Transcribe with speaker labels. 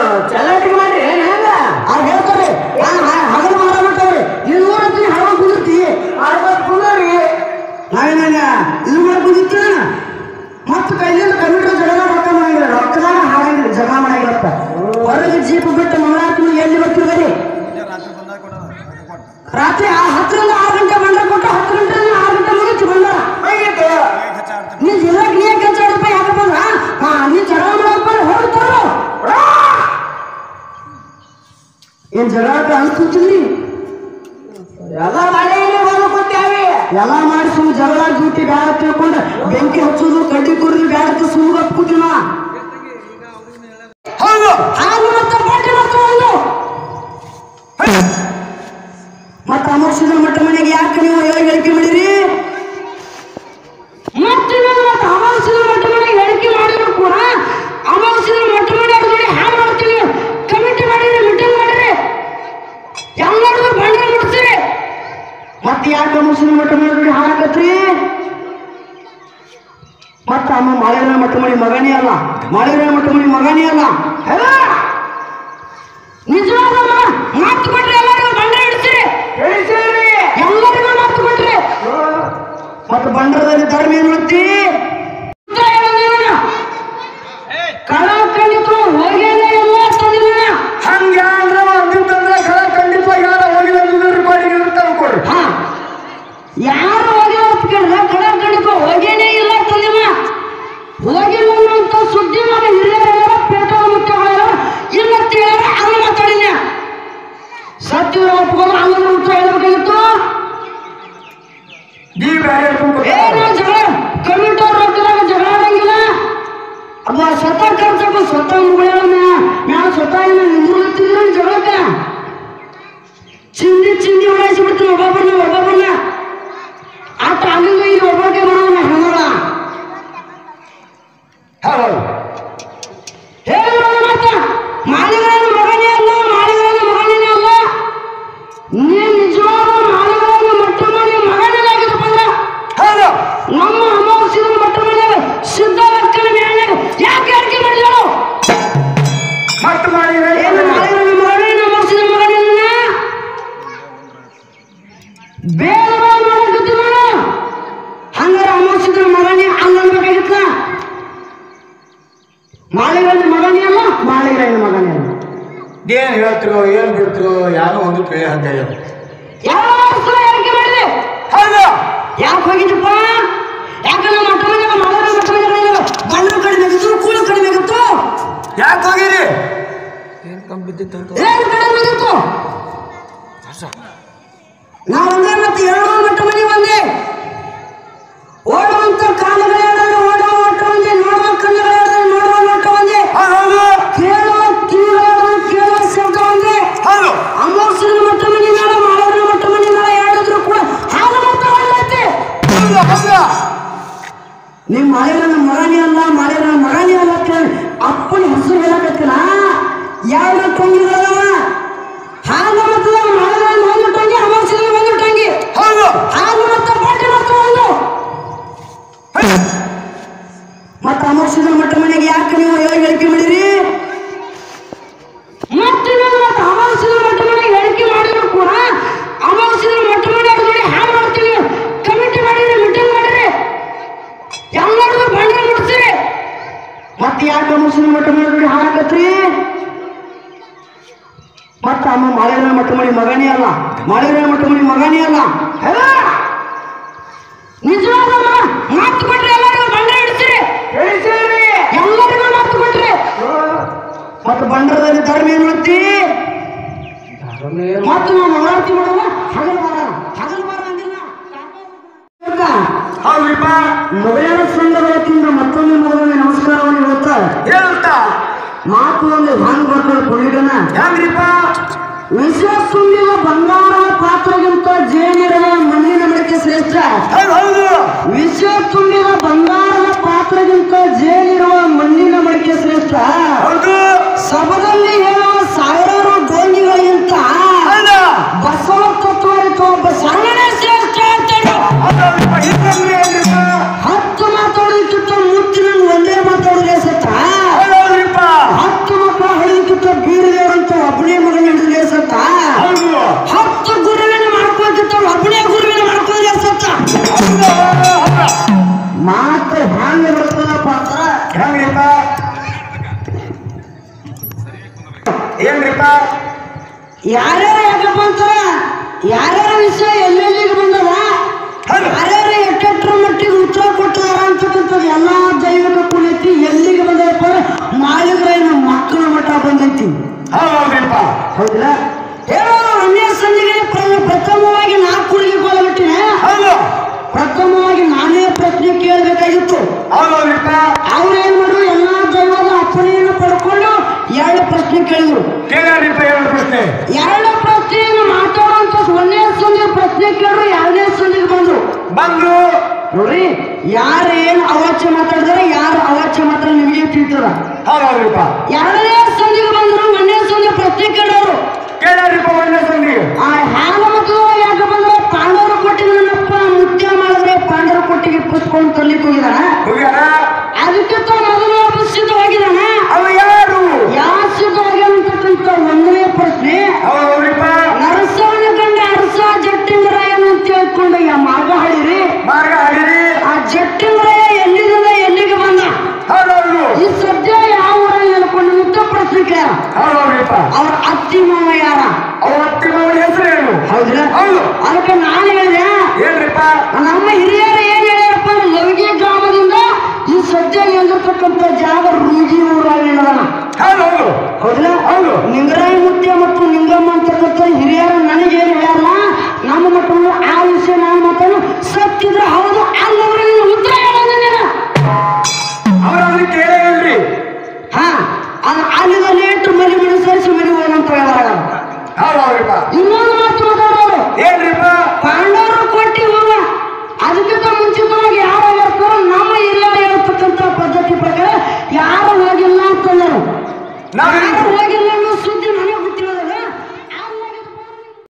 Speaker 1: ಚಲಾಟಿಗೆ ಮಾಡ್ರಿ ಏನ್ ಹೆಂಗ
Speaker 2: ಅವ್ರು ಹೇಳ್ತಾರೆ ಹಗಲು ಮಾಡ ಮಾಡ್ತಾವ್ರಿ ಇದು ಊರತ್ತಿ ಹಣ ಕುದಿರ್ತಿ
Speaker 1: ಅರ್ವತ್ ಕುಂದ್ರಿ
Speaker 2: ನಾವೇನ ಇದು ಮಾಡಿ ಕುದಿತ್ತ ಮತ್ತೆ ಕೈಲಿಂದ ಕಂಪ್ಯೂಟರ್ ಜಗಳ ರೊಕ್ಕ ಮಾಡಂಗಿಲ್ಲ ರೊಕ್ಕದಾಗ ಹಾಡಂಗಿಲ್ಲ ಜಗಳ ಮಾಡಂಗಿಲ್ಲಪ್ಪ ಹೊರಗೆ ಜೀಪ್ ಬಿಟ್ಟು ಮಂಗಳಾರತಿ ಎಲ್ಲಿ ಬರ್ತಿರ್ಬೇಡಿ ರಾತ್ರಿ ಆ ಹತ್ತರಿಂದ ಆರು ಗಂಟೆ ಬಂದ ಕೊಟ್ಟು ಹತ್ತು ಗಂಟೆಯಿಂದ ಆರು ಗಂಟೆ ಮುಗಿತು ಬಂದಾರ
Speaker 1: ಹೇಗಿತ್ತು
Speaker 2: ನೀ ಜಿಲ್ಲಾಕ್ ನೀ ಕೆಲಸ ರೂಪ ಯಾಕಪ್ಪ ಅಂದ್ರ ಹಾ ನೀ ಜಗಳ ಮಾಡಪ್ಪ ಹೋಗ್ತಾರೋ ಏನ್ ಜಗಳಕ್ಕೆ ಅನ್ಸ್ತಿರ್ತೀನಿ
Speaker 1: ಎಲ್ಲ ಮಳೆ ಬಂದು ಕೂತ್ಯಾವಿ
Speaker 2: ಎಲ್ಲ ಮಾಡಿ ಸುಮ್ ಜಗಳ ಜೂಟಿ ಬ್ಯಾಡ ತಿಳ್ಕೊಂಡು ಬೆಂಕಿ ಹಚ್ಚೋದು ಕಡ್ಡಿ ಕುರಿದು ಬ್ಯಾಡ ಸುಮ್ ಕೂತಿನ
Speaker 1: ಹೌದು
Speaker 2: ಹಾಲು ಮತ್ತೆ ಪಾಟಿ ಮತ್ತೆ ಒಂದು ಮತ್ತ ಅಮರ್ಷದ ಮಟ್ಟ ಮನೆಗೆ ಯಾಕೆ ನೀವು ಹೇಳಿ ಹೇಳಿಕೆ ಮಾಡಿರಿ ಮತ್ತೆ ನೀವು ಮತ್ತೆ ಅಮರ್ಷದ ಮಟ್ಟ ಮನೆಗೆ ಹೇಳಿಕೆ ಮಾಡಿದ್ರು ಕೂಡ ಅಮರ್ಷದ ಮಟ್ಟ ಮನೆ ಅಡುಗೆ ಹ್ಯಾಂಗ ಮಾಡ್ತೀವಿ ಕಮಿಟಿ ಮಾಡಿರಿ ಮೀಟಿಂಗ್ ಮಾಡಿರಿ ಎಲ್ಲರೂ ಬಂದ್ರೆ ಮುಡ್ತೀರಿ ಮತ್ತೆ ಯಾಕೆ ಅಮರ್ಷದ ಮಟ್ಟ ಮನೆ ಹಾಕತ್ರಿ ಮತ್ತ ಅಮ್ಮ ಮಾಳಿನ ಮಟ್ಟ ಮನೆ ಮಗನೇ ಅಲ್ಲ ಮಾಳಿನ ಮಟ್ಟ ಮನೆ ಮಗನೇ ಅಲ್ಲ ಹೇ? ನಿಜವಾದ ಮಗ ಮಾತು ಕೊಟ್ರಿ ಎಲ್ಲರಿಗೂ ಬಂಡ ಇಡ್ತೀರಿ
Speaker 1: ತಿಳಿಸಿರಿ
Speaker 2: ಎಲ್ಲರಿಗೂ ಮಾತು ಕೊಟ್ರಿ ಮತ್ತೆ ಬಂಡದಲ್ಲಿ ಧರ್ಮ ಏನ್ ಮಾಡ್ತಿ ಕಳ ಕಂಡಿತು ಹೋಗೇನೆ ಎಲ್ಲ ತಂದಿಲ್ಲ
Speaker 1: ಹಂಗ ಅಂದ್ರೆ ಒಂದಿಂತಂದ್ರೆ ಕಳ ಖಂಡಿತವಾಗಿ ಯಾರ ಹೋಗಿ ಒಂದು ಬಾಡಿಗೆ ಇರ್ತಾವ ಕೊಡ್ರಿ
Speaker 2: ಹಾ ಯಾರು ಹೋಗಿ ಅಂತ ಕೇಳಿದ್ರೆ ಕಳ ಕಂಡಿತು ಹೋಗೇನೆ ಇಲ್ಲ ತಂದಿಲ್ಲ ಹೋಗಿಲ್ಲ ಅನ್ನೋಂಥ ಸುದ್ದಿ ಮಗ ಹಿರಿಯರೆಲ್ಲ ಪೇಟದ ಮುಟ್ಟಗಳೆಲ್ಲ ಇಲ್ಲ ತಿಳಿದ್ರೆ ಅದು ಮಾತಾಡಿನ ಸತ್ಯ ಒಪ್ಕೊಂಡು ಆಮೇಲೆ ಉತ್ತರ ಹೇಳ್ಬೇಕಾಗಿತ್ತು
Speaker 1: ನೀ ಬೇರೆ
Speaker 2: ಏನು ಜಗಳ ಕಮಿಟೋರ್ ರೊಕ್ಕದಾಗ ಜಗಳ ಆಡಂಗಿಲ್ಲ ಅಬ್ಬ ಸ್ವತಃ ಖರ್ಚಪ್ಪ ಸ್ವತಃ ಮುಗಳ ಮ್ಯಾಲ ಸ್ವತಃ ಇಲ್ಲ ನಿಂದಿರ್ತಿದ್ರು ಜಗಳಕ್ಕ ಚಿಂದಿ ಚಿಂದಿ ಉಡಾಯಿಸಿ ಬಿಡ್ತೀನಿ ಒಬ್ಬೊಬ್ಬರನ್ನ ಒಬ್ಬೊಬ್ಬರನ್ನ ಆಟ ಅಲ್ಲಿಂದ ಇಲ್ಲಿ ಒಬ್ಬರಿಗೆ ಮಾಡೋಣ ಹೆಂಗಲ್ಲ
Speaker 1: ಹೌದು
Speaker 2: ಹೇಳೋಣ ಮತ್ತ ಮಾಲಿಗಳನ್ನ ಮಗನೇ ಅಲ್ಲ ಮಾಲಿಗಳನ್ನ ಮಗನೇ ಅಲ್ಲ ನೀ ನಿಜವಾದ ಮಾಲಿಗಳನ್ನ ಮಟ್ಟ ಮಾಡಿ ಮಗನೇ ಆಗಿದ್ದಪ್ಪ ಅಂದ್ರೆ
Speaker 1: ಹೌದು
Speaker 2: ನಮ್ಮ ಅಮಾವಾಸ್ಯದ ಮಟ್ಟ ಮೇಲೆ ಸಿದ್ಧವರ್ಕನ ಮೇಲೆ ಯಾಕೆ ಅಡಿಕೆ ಮಾಡಿದಳು
Speaker 1: ಮತ್ತೆ ಮಾಡಿ
Speaker 2: ಏನು ಮಾಡಿರೋ ಮಗನೇ ಅಮಾವಾಸ್ಯದ ಮಗನನ್ನ ಬೇರೆ ಮಾಡಕತ್ತಿ ಮಾಡು ಹಂಗಾರೆ ಅಮಾವಾಸ್ಯದ ಮಗನೇ ಅಲ್ಲ ಅನ್ಬೇಕಾಗಿತ್ತ ಮಾಳಿಗನ ಮಗನೇ ಅಲ್ಲ ಮಾಳಿಗನ ಮಗನೇ ಅಲ್ಲ
Speaker 1: ಏನ್ ಹೇಳ್ತಿರೋ ಏನ್ ಬಿಡ್ತಿರೋ ಯಾರು ಒಂದು ತಿಳಿ ಹಂಗ
Speaker 2: ಯಾವ ಸಲ ಅಡಿಕೆ ಮಾಡಿದೆ
Speaker 1: ಹೌದು
Speaker 2: ಯಾಕೆ ಹೋಗಿದ್ದಪ್ಪ ಯಾಕಂದ್ರೆ ಮಟ್ಟ ಮನೆಗೆ ಮಾಡಿರೋ ಮಟ್ಟ ಮನೆಗೆ ಬಣ್ಣ ಕಡಿಮೆ ಆಗಿತ್ತು ಕೂಳು ಕಡಿಮೆ ಆಗಿತ್ತು
Speaker 1: ಯಾಕೆ ಹೋಗಿರಿ
Speaker 2: ಏನು ಕಡಿಮೆ ಆಗಿತ್ತು ನಾವು ಒಂದೇ ಮತ್ತೆ ಎರಡು ಮಟ್ಟ ಮನೆ ಒಂದೇ ಓಡುವಂತ ಕಾಲುಗಳೆರಡನ್ನು ಓಡುವ ಓಟ ಒಂದೇ ನೋಡುವ ಕಣ್ಣುಗಳೆರಡನ್ನು ನೋಡುವ ನೋಟ ಒಂದೇ
Speaker 1: ಹೌದು
Speaker 2: ಕೇಳುವ ಕಿವಿಗಳನ್ನು ಕೇಳುವ ಶಬ್ದ ಒಂದೇ
Speaker 1: ಹೌದು
Speaker 2: ಅಮೋಸಿನ ಮಟ್ಟ ಮನೆ ಮೇಲೆ ಮಾಡೋದ್ರ ಮಟ್ಟ ಮನೆ ಮೇಲೆ ಎರಡಿದ್ರು ಕೂಡ ಹಾಲು ಮಾತ್ರ ಒಳ್ಳೈತೆ
Speaker 1: ಹೌದು ಹೌದು
Speaker 2: ನೀವು ಮಾಡಿರೋ ಮಗನೇ ಅಲ್ಲ ಮಾಡಿರೋ ಮಗನೇ ಅಲ್ಲ ಅಂತ ಹೇಳಿ ಅಪ್ಪನ ಹೆಸರು ಹೇಳಕತ್ತಿಲ್ಲ ಎರಡು ಟೊಂಗಿಗಳವ ಹಾಲು ಮತ್ತದ ಮಾಡಿರೋ ಒಂದು ಟೊಂಗಿ ಅಮಾವಾಸ್ಯದ ಒಂದು ಟೊಂಗಿ
Speaker 1: ಹೌದು
Speaker 2: ಹಾಲು ಮತ್ತು ಬಾಟಿ ಮತ್ತು ಒಂದು ಮತ್ತೆ ಅಮಾವಾಸ್ಯದ ಮಟ್ಟ ಮನೆಗೆ ಯಾಕೆ ನೀವು ಹೇಳಿ ಹೇಳಿಕೆ ಮಾಡಿರಿ ಮತ್ತೆ ನೀವು ಮತ್ತೆ ಅಮಾವಾಸ್ಯದ ಮಟ್ಟ ಮನೆಗೆ ಹೇಳಿಕೆ ಮಾಡಿದ್ರು ಕೂಡ ಅಮಾವಾಸ್ಯದ ಮಟ್ಟ ಮನೆ ನೋಡಿ ಹ್ಯಾಂಗ ಮಾಡ್ತೀವಿ ಕಮಿಟಿ ಮಾಡಿರಿ ಮೀಟಿಂಗ್ ಮಾಡಿರಿ ಎಲ್ಲರಿಗೂ ಬಂಡೆ ಮುಡ್ತೀರಿ ಮತ್ತೆ ಯಾಕೆ ಮುಸ್ಲಿಂ ಮಠ ಮಾಡಿ ಹಾಕತ್ರಿ ಮತ್ತ ಅಮ್ಮ ಮಾಳಿನ ಮಠ ಮಣಿ ಮಗನೇ ಅಲ್ಲ ಮಾಳಿನ ಮಠ ಮಣಿ ಮಗನೇ ಅಲ್ಲ ಹೇ? ನಿಜವಾದ ಮಗ ಮಾತು ಕೊಟ್ರಿ ಎಲ್ಲರಿಗೂ ಬಂಡೆ ಇಡ್ತೀರಿ
Speaker 1: ತಿಳಿಸಿರಿ
Speaker 2: ಎಲ್ಲರಿಗೂ ಮಾತು ಕೊಟ್ರಿ ಮತ್ತೆ ಬಂಡರದಲ್ಲಿ ಧರ್ಮ ಏನ್ ಮಾಡ್ತಿ ಮತ್ತೆ ನಾವು ಮಂಗಳಾರತಿ ಮಾಡುವ ಹಗಲು ಬಾರ ಹಗಲು ಬಾರ ಅಂದಿಲ್ಲ
Speaker 1: ಹೌದ್ರಿಪ್ಪ
Speaker 2: ಮೊದಲನೇ ಸಂಘದ ವತಿಯಿಂದ ಮತ್ತೊಮ್ಮೆ ಮೊದಲನೇ ನಮಸ್ಕಾರವನ್ನು ಹೇಳ್ತಾ
Speaker 1: ಹೇಳುತ್ತಾ
Speaker 2: ಮಾತು ಒಂದು ಹಂಗ್ ಬರ್ತದೆ ಪುಣ್ಯಗನ
Speaker 1: ಹೆಂಗ್ರಿಪ್ಪ
Speaker 2: ವಿಷ ತುಂಬಿದ ಬಂಗಾರದ ಪಾತ್ರಗಿಂತ ಜೇನಿರುವ ಮಣ್ಣಿನ ಮಡಿಕೆ ಶ್ರೇಷ್ಠ
Speaker 1: ಹೌದು ಹೌದು
Speaker 2: ವಿಷ ತುಂಬಿದ ಬಂಗಾರದ ಪಾತ್ರಗಿಂತ ಜೇನಿರುವ ಮಣ್ಣಿನ ಮಡಿಕೆ ಶ್ರೇಷ್ಠ
Speaker 1: ಹೌದು
Speaker 2: ಸಭದಲ್ಲಿ ಹೇಳುವ ಸಾವಿರಾರು ಡೋಂಗಿಗಳಿಗಿಂತ
Speaker 1: ಹೌದು
Speaker 2: ಬಸವ ತತ್ವರಿತ ಒಬ್ಬ ಸಣ್ಣನೇ ಶ್ರೇಷ್ಠ ಅಂತ ಹೇಳು.
Speaker 1: ಹೌದೌದ್ರಿಪ್ಪ ಹಿಂಗಂದ್ರೆ ಏನ್ರಿಪ್ಪ
Speaker 2: ಹತ್ತು ಮಾತಾಡೋದಕ್ಕಿಂತ ಮುತ್ತಿನ ಒಂದೇ ಮಾತಾಡೋದೇ ಸತ್ತ
Speaker 1: ಹೌದೌದ್ರಿಪ್ಪ
Speaker 2: ಹತ್ತು ಮಕ್ಕಳ ಹೊಡೆದಕ್ಕಿಂತ
Speaker 1: ಏನ್ರಿಪ್ಪ
Speaker 2: ಯಾರ್ಯಾರ ಯಾಕಪ್ಪ ಅಂತಾರ ಯಾರ್ಯಾರ ವಿಷಯ ಎಲ್ಲೆಲ್ಲಿಗೆ ಬಂದದ
Speaker 1: ಹೌದು.
Speaker 2: ಯಾರ್ಯಾರ ಎಟ್ಟೆಟ್ಟರ ಮಟ್ಟಿಗೆ ಉತ್ತರ ಕೊಟ್ಟಿದಾರ ಅಂತಕ್ಕಂಥದ್ದು ಎಲ್ಲಾ ದೈವಿಕ ಕುಲೈತಿ ಎಲ್ಲಿಗೆ ಬಂದದಪ್ಪ ಅಂದ್ರೆ ಮಾಳಿಗ್ರ ನಮ್ಮ ಮಕ್ಕಳ ಮಠ ಬಂದೈತಿ
Speaker 1: ಹೌದೌದ್ರಿಪ್ಪ
Speaker 2: ಹೌದಿಲ್ಲ ಹೇಳೋರು ಒಂದೇ ಸಂದಿಗೆ ಪ್ರ- ಪ್ರಥಮವಾಗಿ ನಾಲ್ಕು ಹುಡುಗಿ ಕೊಲಬಿಟ್ಟಿನ
Speaker 1: ಹೌದು
Speaker 2: ಪ್ರಥಮವಾಗಿ ನಾನೇ ಪ್ರಶ್ನೆ ಕೇಳಬೇಕಾಗಿತ್ತು
Speaker 1: ಹೌದೌದ್ರಿಪ್ಪ
Speaker 2: ಅವ್ರು ಏನ್ ಮಾಡಿದ್ರು ಎಲ್ಲಾ ದೈವದ ಅಪ್ಪಣೆಯನ್ನು ಪಡ್ಕೊಂಡು ಎರಡು ಪ್ರಶ್ನೆ ಕೇಳಿದ್ರು
Speaker 1: ಕೇಳ್ಯಾರಿಪ್ಪ ಎರಡು ಪ್ರಶ್ನೆ
Speaker 2: ಎರಡು ಪ್ರಶ್ನೆಯನ್ನು ಮಾತಾಡುವಂತ ಒಂದೇ ಸಂದಿಗೆ ಪ್ರಶ್ನೆ ಕೇಳಿದ್ರು ಎರಡನೇ ಸಂದಿಗೆ ಬಂದ್ರು
Speaker 1: ಬಂದ್ರು
Speaker 2: ನೋಡ್ರಿ ಯಾರು ಏನು ಅವಾಚ್ಯ ಮಾತಾಡಿದಾರೆ ಯಾರು ಅವಾಚ್ಯ ಮಾತಾಡ ನಿಮಗೆ ತಿಳಿತದ
Speaker 1: ಹೌದೌದ್ರಿಪ್ಪ
Speaker 2: ಎರಡನೇ ಸಂದಿಗೆ ಬಂದ್ರು ಒಂದನೇ ಸಂದಿ ಪ್ರಶ್ನೆ ಕೇಳೋರು
Speaker 1: ಕೇಳ್ಯಾರಿಪ್ಪ ಒಂದೇ ಸಂದಿಗೆ
Speaker 2: ಆ ಹಾಲು ಮತ್ತು ಯಾಕೆ ಬಂದ್ರೆ ಪಾಂಡವರ ಕೊಟ್ಟಿಗೆ ನನ್ನಪ್ಪ ಮುತ್ಯ ಮಾಡಿದ್ರೆ ಪಾಂಡವರ ಕೊಟ್ಟಿಗೆ ಪುಷ್ಪವನ್ನು ತರ್ಲಿಕ್ಕೆ ಹೋಗಿದಾನ
Speaker 1: ಹೋಗ್ಯಾರ
Speaker 2: ಅದಕ್ಕಿಂತ ಮೊದಲು ಒಬ್ಬ ಸಿದ್ಧವಾಗಿದಾನ
Speaker 1: ಅವ ಯಾರು
Speaker 2: ಯಾವ ಸಿದ್ಧವಾಗಿರ್ತಕ್ಕಂಥ ಒಂದನೇ ಪ್ರಶ್ನೆ
Speaker 1: ಹೌದೌದ್ರಿಪ್ಪ
Speaker 2: ನರಸವನ ಗಂಡ ಅರಸ ಜಟ್ಟಿಂಗರಾಯನ ಅಂತ ಹೇಳ್ಕೊಂಡು ಯಾ ಮಾರ್ಗ ಹೇಳಿರಿ
Speaker 1: ಮಾರ್ಗ ಹಾಡಿರಿ
Speaker 2: ಆ ಜಟ್ಟಿಂಗರಾಯ ಎಲ್ಲಿಂದ ಎಲ್ಲಿಗೆ ಬಂದ
Speaker 1: ಹೌದೌದು
Speaker 2: ಈ ಸದ್ಯ ಯಾವ ಊರಲ್ಲಿ ಹೇಳ್ಕೊಂಡು ಅಂತ ಪ್ರಶ್ನೆ ಕೇಳ
Speaker 1: ಹೌದೌದ್ರಿಪ್ಪ
Speaker 2: ಅವ್ರ ಅತ್ತಿ ಮಾವ ಯಾರ
Speaker 1: ಅವ ಅತ್ತಿಮವನ ಹೆಸರು ಏನು
Speaker 2: ಹೌದ್ರ
Speaker 1: ಹೌದು
Speaker 2: ಅದಕ್ಕೆ ನಾನು ಹೇಳಿದೆ
Speaker 1: ಏನ್ರಿಪ್ಪ
Speaker 2: ನಮ್ಮ ಹಿರಿಯರು ಏನ್ ಹೇಳ್ಯಾರಪ್ಪ ಅಂದ್ರೆ ಲವಿಗೆ ಗ್ರಾಮದಿಂದ ಈ ಸದ್ಯ ಎಂದಿರ್ತಕ್ಕಂಥ ಜಾಗ ರೂಗಿ ಊರಾಗಿ ನಡೆದಾನ
Speaker 1: ಹೌದೌದು
Speaker 2: ಹೌದಿಲ್ಲ
Speaker 1: ಹೌದು.
Speaker 2: ನಿಂಗರಾಯ ಮುತ್ಯ ಮತ್ತು ನಿಂಗಮ್ಮ ಅಂತಕ್ಕಂಥ ಹಿರಿಯರು ನನಗೇನು ಹೇಳಲ್ಲ ನಮ್ಮ ಮಕ್ಕಳು ಆ ವಿಷಯ ನಾನು ಮಾತಾಡು ಸತ್ತಿದ್ರೆ ಹೌದು ಅಲ್ಲವ್ರೆ ನೀನು ಉತ್ತರ ಹೇಳೋದು ನೀನು
Speaker 1: ಅವ್ರ ಅದನ್ನ ಕೇಳೇ ಇಲ್ರಿ
Speaker 2: ಹಾ ಅದು ಅಲ್ಲಿಂದ ಲೇಟ್ ಮರಿ ಮರಿ ಸರಿಸಿ ಮರಿ ಹೋಗಂತ ಹೇಳಾಗ
Speaker 1: ಹೌದೌದ್ರಿಪ್ಪ
Speaker 2: ಇನ್ನೊಂದು ಮಾತು ಮಾತಾಡೋರು
Speaker 1: ಏನ್ರಿಪ್ಪ
Speaker 2: ಪಾಂಡವರು ಕೊಟ್ಟಿ ಹೋಗ ಅದಕ್ಕಿಂತ ಮುಂಚಿತವಾಗಿ ಯಾರು ಹೋಗ್ತಾರೋ ನಮ್ಮ ಹಿರಿಯರು ಹೇಳ್ತಕ್ಕಂಥ ಪದ್ಧತಿ ಪ್ರಕಾರ ಯಾರು ಹೋಗಿಲ್ಲ ಅಂತಂದರು
Speaker 1: ನಾವೇನು